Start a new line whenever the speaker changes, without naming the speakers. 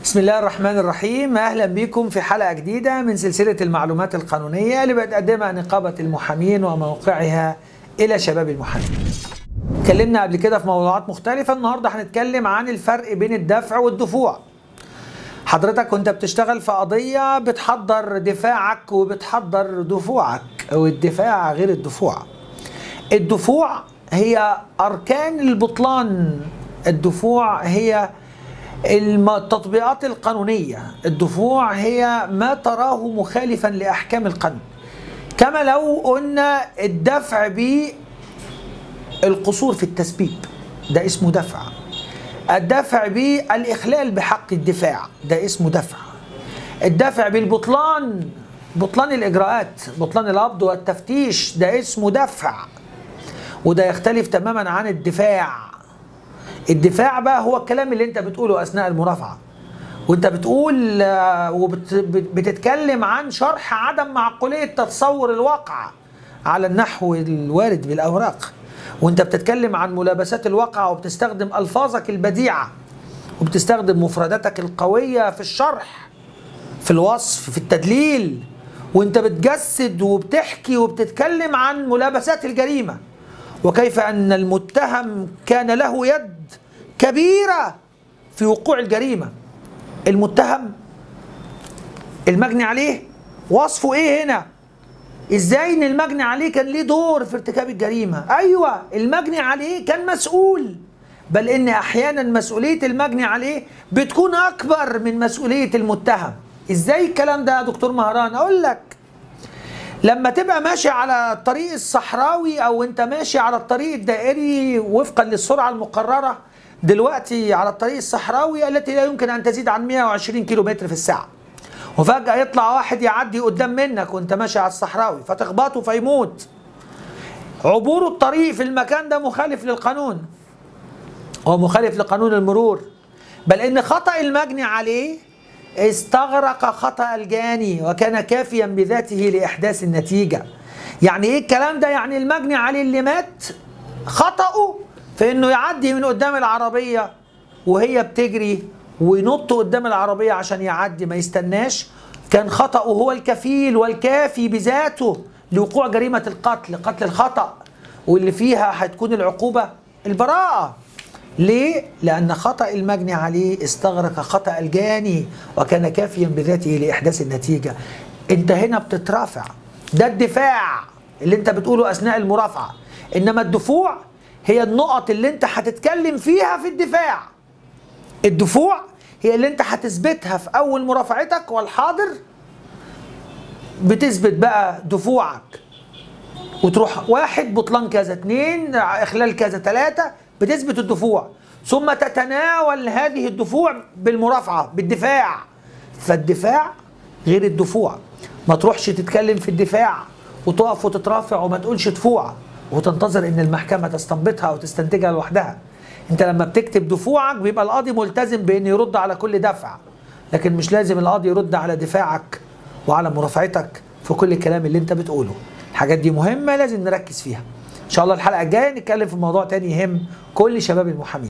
بسم الله الرحمن الرحيم اهلا بكم في حلقه جديده من سلسله المعلومات القانونيه اللي بتقدمها نقابه المحامين وموقعها الى شباب المحامين. اتكلمنا قبل كده في موضوعات مختلفه النهارده هنتكلم عن الفرق بين الدفع والدفوع. حضرتك وانت بتشتغل في قضيه بتحضر دفاعك وبتحضر دفوعك والدفاع غير الدفوع. الدفوع هي اركان البطلان الدفوع هي التطبيقات القانونية الدفوع هي ما تراه مخالفا لأحكام القانون كما لو قلنا الدفع بالقصور في التسبيب ده اسمه دفع الدفع بالإخلال بحق الدفاع ده اسمه دفع الدفع بالبطلان بطلان الإجراءات بطلان القبض والتفتيش ده اسمه دفع وده يختلف تماما عن الدفاع الدفاع بقى هو الكلام اللي انت بتقوله اثناء المرافعه وانت بتقول وبتتكلم عن شرح عدم معقوليه تصور الواقع على النحو الوارد بالاوراق وانت بتتكلم عن ملابسات الواقع وبتستخدم الفاظك البديعه وبتستخدم مفرداتك القويه في الشرح في الوصف في التدليل وانت بتجسد وبتحكي وبتتكلم عن ملابسات الجريمه وكيف ان المتهم كان له يد كبيره في وقوع الجريمه المتهم المجني عليه وصفه ايه هنا ازاي ان المجني عليه كان ليه دور في ارتكاب الجريمه ايوه المجني عليه كان مسؤول بل ان احيانا مسؤوليه المجني عليه بتكون اكبر من مسؤوليه المتهم ازاي الكلام ده يا دكتور مهران اقول لك لما تبقى ماشي على الطريق الصحراوي او انت ماشي على الطريق الدائري وفقا للسرعه المقرره دلوقتي على الطريق الصحراوي التي لا يمكن ان تزيد عن 120 كيلو متر في الساعه وفجاه يطلع واحد يعدي قدام منك وانت ماشي على الصحراوي فتخبطه فيموت عبور الطريق في المكان ده مخالف للقانون هو مخالف لقانون المرور بل ان خطا المجني عليه استغرق خطأ الجاني وكان كافيا بذاته لإحداث النتيجة يعني إيه الكلام ده يعني المجني عليه اللي مات خطأه في إنه يعدي من قدام العربية وهي بتجري وينط قدام العربية عشان يعدي ما يستناش كان خطأه هو الكفيل والكافي بذاته لوقوع جريمة القتل قتل الخطأ واللي فيها هتكون العقوبة البراءة ليه؟ لأن خطأ المجني عليه استغرق خطأ الجاني وكان كافيا بذاته لإحداث النتيجة. أنت هنا بتترافع. ده الدفاع اللي أنت بتقوله أثناء المرافعة. إنما الدفوع هي النقط اللي أنت هتتكلم فيها في الدفاع. الدفوع هي اللي أنت هتثبتها في أول مرافعتك والحاضر بتثبت بقى دفوعك وتروح واحد بطلان كذا اتنين اخلال كذا ثلاثة بتثبت الدفوع ثم تتناول هذه الدفوع بالمرافعة بالدفاع فالدفاع غير الدفوع ما تروحش تتكلم في الدفاع وتقف وتترافع وما تقولش دفوع وتنتظر ان المحكمة تستنبطها او تستنتجها لوحدها انت لما بتكتب دفوعك بيبقى القاضي ملتزم بان يرد على كل دفع لكن مش لازم القاضي يرد على دفاعك وعلى مرافعتك في كل الكلام اللي انت بتقوله الحاجات دي مهمة لازم نركز فيها ان شاء الله الحلقه الجايه نتكلم في موضوع تاني يهم كل شباب المحامين